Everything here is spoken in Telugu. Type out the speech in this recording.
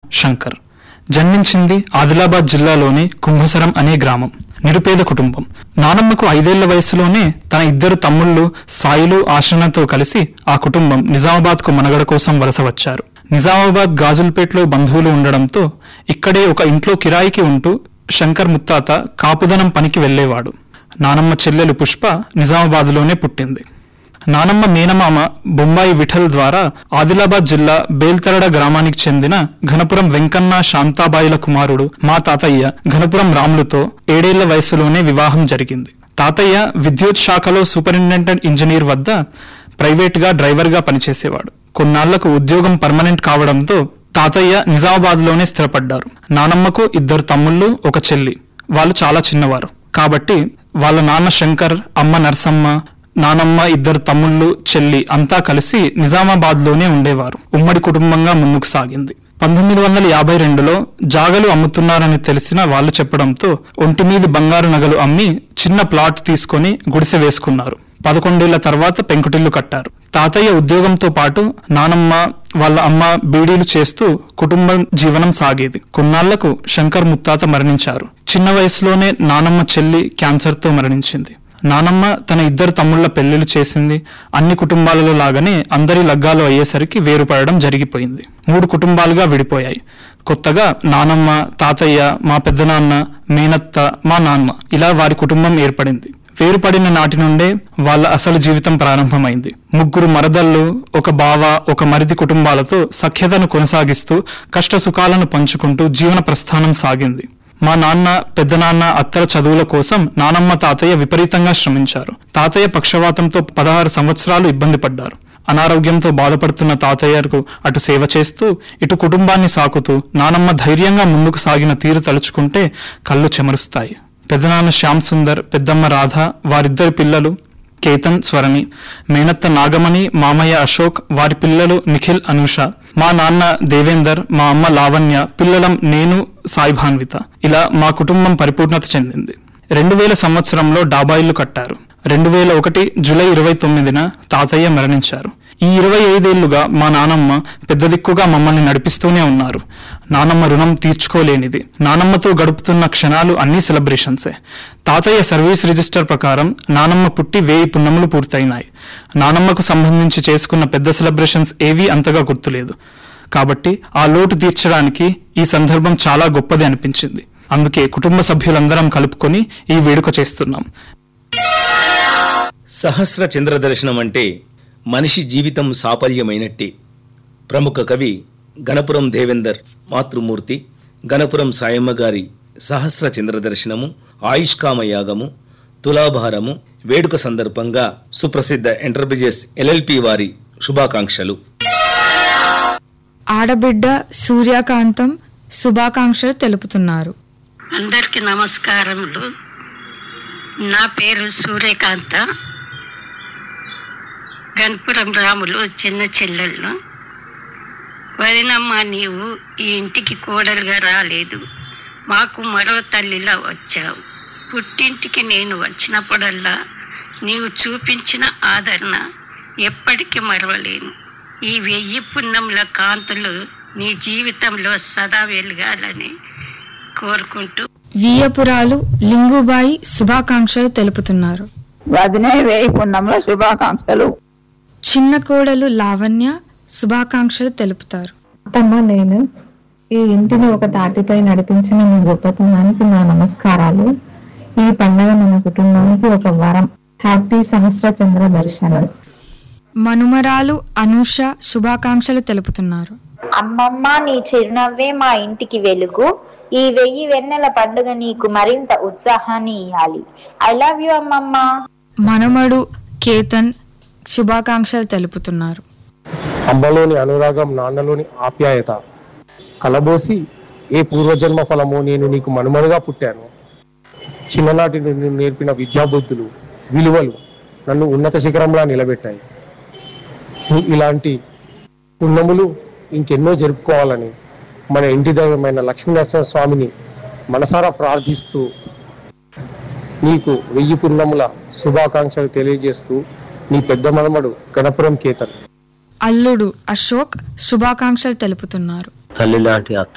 శంకర్ జన్మించింది ఆదిలాబాద్ జిల్లాలోని కుంభసరం అనే గ్రామం నిరుపేద కుటుంబం నానమ్మకు ఐదేళ్ల వయసులోనే తన ఇద్దరు తమ్ముళ్ళు సాయిలు ఆశ్రనతో కలిసి ఆ కుటుంబం నిజామాబాద్కు మనగడ కోసం వలస వచ్చారు నిజామాబాద్ గాజుల్పేటలో బంధువులు ఉండడంతో ఇక్కడే ఒక ఇంట్లో కిరాయికి ఉంటూ శంకర్ ముత్తాత కాపుదనం పనికి వెళ్లేవాడు నానమ్మ చెల్లెలు పుష్ప నిజామాబాద్లోనే పుట్టింది నానమ్మ మేనమామ బొంబాయి విఠల్ ద్వారా ఆదిలాబాద్ జిల్లా బేల్తరడ గ్రామానికి చెందిన ఘనపురం వెంకన్న శాంతాబాయిల కుమారుడు మా తాతయ్య ఘనపురం రాములుతో ఏడేళ్ల వయసులోనే వివాహం జరిగింది తాతయ్య విద్యుత్ శాఖలో సూపరింటెండెంట్ ఇంజనీర్ వద్ద ప్రైవేటుగా డ్రైవర్గా పనిచేసేవాడు కొన్నాళ్లకు ఉద్యోగం పర్మనెంట్ కావడంతో తాతయ్య నిజామాబాద్లోనే స్థిరపడ్డారు నానమ్మకు ఇద్దరు తమ్ముళ్ళు ఒక చెల్లి వాళ్ళు చాలా చిన్నవారు కాబట్టి వాళ్ళ నాన్న శంకర్ అమ్మ నరసమ్మ నానమ్మ ఇద్దరు తమ్ముళ్ళు చెల్లి అంతా కలిసి నిజామాబాద్లోనే ఉండేవారు ఉమ్మడి కుటుంబంగా ముందుకు సాగింది పంతొమ్మిది వందల యాభై రెండులో జాగలు అమ్ముతున్నారని తెలిసిన వాళ్ళు చెప్పడంతో ఒంటిమీది బంగారు నగలు అమ్మి చిన్న ప్లాట్ తీసుకొని గుడిసె వేసుకున్నారు పదకొండేళ్ల తర్వాత పెంకుటిల్లు కట్టారు తాతయ్య ఉద్యోగంతో పాటు నానమ్మ వాళ్ళ అమ్మ బీడీలు చేస్తూ కుటుంబం జీవనం సాగేది కొన్నాళ్లకు శంకర్ ముత్తాత మరణించారు చిన్న వయసులోనే నానమ్మ చెల్లి క్యాన్సర్తో మరణించింది నానమ్మ తన ఇద్దరు తమ్ముళ్ల పెళ్లిళ్లు చేసింది అన్ని కుటుంబాలలో లాగానే అందరి లగ్గాలు అయ్యేసరికి వేరుపడడం జరిగిపోయింది మూడు కుటుంబాలుగా విడిపోయాయి కొత్తగా నానమ్మ తాతయ్య మా పెద్దనాన్న మేనత్త మా నాన్న ఇలా వారి కుటుంబం ఏర్పడింది వేరుపడిన నాటి నుండే వాళ్ళ అసలు జీవితం ప్రారంభమైంది ముగ్గురు మరదళ్ళు ఒక బావ ఒక మరిది కుటుంబాలతో సఖ్యతను కొనసాగిస్తూ కష్ట సుఖాలను పంచుకుంటూ జీవన ప్రస్థానం సాగింది మా నాన్న పెద్దనాన్న అత్తల చదువుల కోసం నానమ్మ తాతయ్య విపరీతంగా శ్రమించారు తాతయ్య పక్షవాతంతో పదహారు సంవత్సరాలు ఇబ్బంది పడ్డారు అనారోగ్యంతో బాధపడుతున్న తాతయ్యకు అటు సేవ చేస్తూ ఇటు కుటుంబాన్ని సాకుతూ నానమ్మ ధైర్యంగా ముందుకు సాగిన తీరు తలుచుకుంటే కళ్ళు చెమరుస్తాయి పెద్దనాన్న శ్యామ్ సుందర్ పెద్దమ్మ రాధ వారిద్దరి పిల్లలు కేతన్ స్వరణి మేనత్త నాగమణి మామయ్య అశోక్ వారి పిల్లలు నిఖిల్ అనూష మా నాన్న దేవేందర్ మా అమ్మ లావణ్య పిల్లలం నేను సాయి భాన్విత ఇలా మా కుటుంబం పరిపూర్ణత చెందింది రెండు వేల సంవత్సరంలో డాబా ఇల్లు కట్టారు రెండు వేల ఒకటి జూలై ఇరవై తొమ్మిదిన తాతయ్య మరణించారు ఈ ఇరవై ఐదేళ్లుగా మా నానమ్మ పెద్ద దిక్కుగా మమ్మల్ని నడిపిస్తూనే ఉన్నారు నానమ్మ రుణం తీర్చుకోలేనిది నానమ్మతో గడుపుతున్న క్షణాలు అన్ని సెలబ్రేషన్సే తాతయ్య సర్వీస్ రిజిస్టర్ ప్రకారం నానమ్మ పుట్టి వేయి పున్నములు పూర్తయినాయి నానమ్మకు సంబంధించి చేసుకున్న పెద్ద సెలబ్రేషన్స్ ఏవీ అంతగా గుర్తులేదు కాబట్టి ఆ లోటు తీర్చడానికి ఈ సందర్భం చాలా గొప్పది అనిపించింది అందుకే కుటుంబ సభ్యులందరం కలుపుకొని ఈ వేడుక చేస్తున్నాం సహస్ర చంద్ర దర్శనం అంటే మనిషి జీవితం సాఫల్యమైనట్టే ప్రముఖ కవి గణపురం దేవేందర్ మాతృమూర్తి గణపురం సాయమ్మ గారి సహస్ర చంద్ర దర్శనము ఆయుష్కామ యాగము తులాభారము వేడుక సందర్భంగా సుప్రసిద్ధ ఎంటర్ప్రైజెస్ ఎల్ఎల్పి వారి శుభాకాంక్షలు ఆడబిడ్డ సూర్యకాంతం శుభాకాంక్షలు తెలుపుతున్నారు అందరికీ నమస్కారములు నా పేరు సూర్యకాంత గణపురం రాములు చిన్న చెల్లెళ్ళు వదినమ్మ నీవు ఈ ఇంటికి కోడలుగా రాలేదు మాకు మరో తల్లిలా వచ్చావు పుట్టింటికి నేను వచ్చినప్పుడల్లా నీవు చూపించిన ఆదరణ ఎప్పటికీ మరవలేను ఈ వెయ్యి పుణ్యముల కాంతులు నీ జీవితంలో సదా వెలగాలని కోరుకుంటూ వియ్యపురాలు లింగుబాయి శుభాకాంక్షలు తెలుపుతున్నారు వదినే వేయి పుణ్యంలో శుభాకాంక్షలు చిన్న కోడలు లావణ్య శుభాకాంక్షలు తెలుపుతారు అత్తమ్మ నేను ఈ ఇంటిని ఒక తాటిపై నడిపించిన మీ గొప్పతనానికి నా నమస్కారాలు ఈ పండగ మన కుటుంబానికి ఒక వరం హ్యాపీ సహస్ర చంద్ర దర్శనం మనుమరాలు అనూష శుభాకాంక్షలు తెలుపుతున్నారు అమ్మమ్మ నీ చిరునవ్వే మా ఇంటికి వెలుగు ఈ వెయ్యి వెన్నెల పండుగ నీకు మరింత ఉత్సాహాన్ని ఇవ్వాలి ఐ లవ్ యు అమ్మమ్మ మనమడు కేతన్ శుభాకాంక్షలు తెలుపుతున్నారు అమ్మలోని అనురాగం నాన్నలోని ఆప్యాయత కలబోసి ఏ పూర్వజన్మ ఫలమో నేను నీకు మనుమడుగా పుట్టాను చిన్ననాటి నుండి నేర్పిన విద్యాబుద్ధులు విలువలు నన్ను ఉన్నత శిఖరంలా నిలబెట్టాయి నీ ఇలాంటి పుణ్యములు ఇంకెన్నో జరుపుకోవాలని మన ఇంటి దైవమైన లక్ష్మీనరసింహ స్వామిని మనసారా ప్రార్థిస్తూ నీకు వెయ్యి పుణ్యముల శుభాకాంక్షలు తెలియజేస్తూ నీ పెద్ద మనమడు గణపురం కేతన్ అల్లుడు అశోక్ శుభాకాంక్షలు తెలుపుతున్నారు తల్లి లాంటి అత్త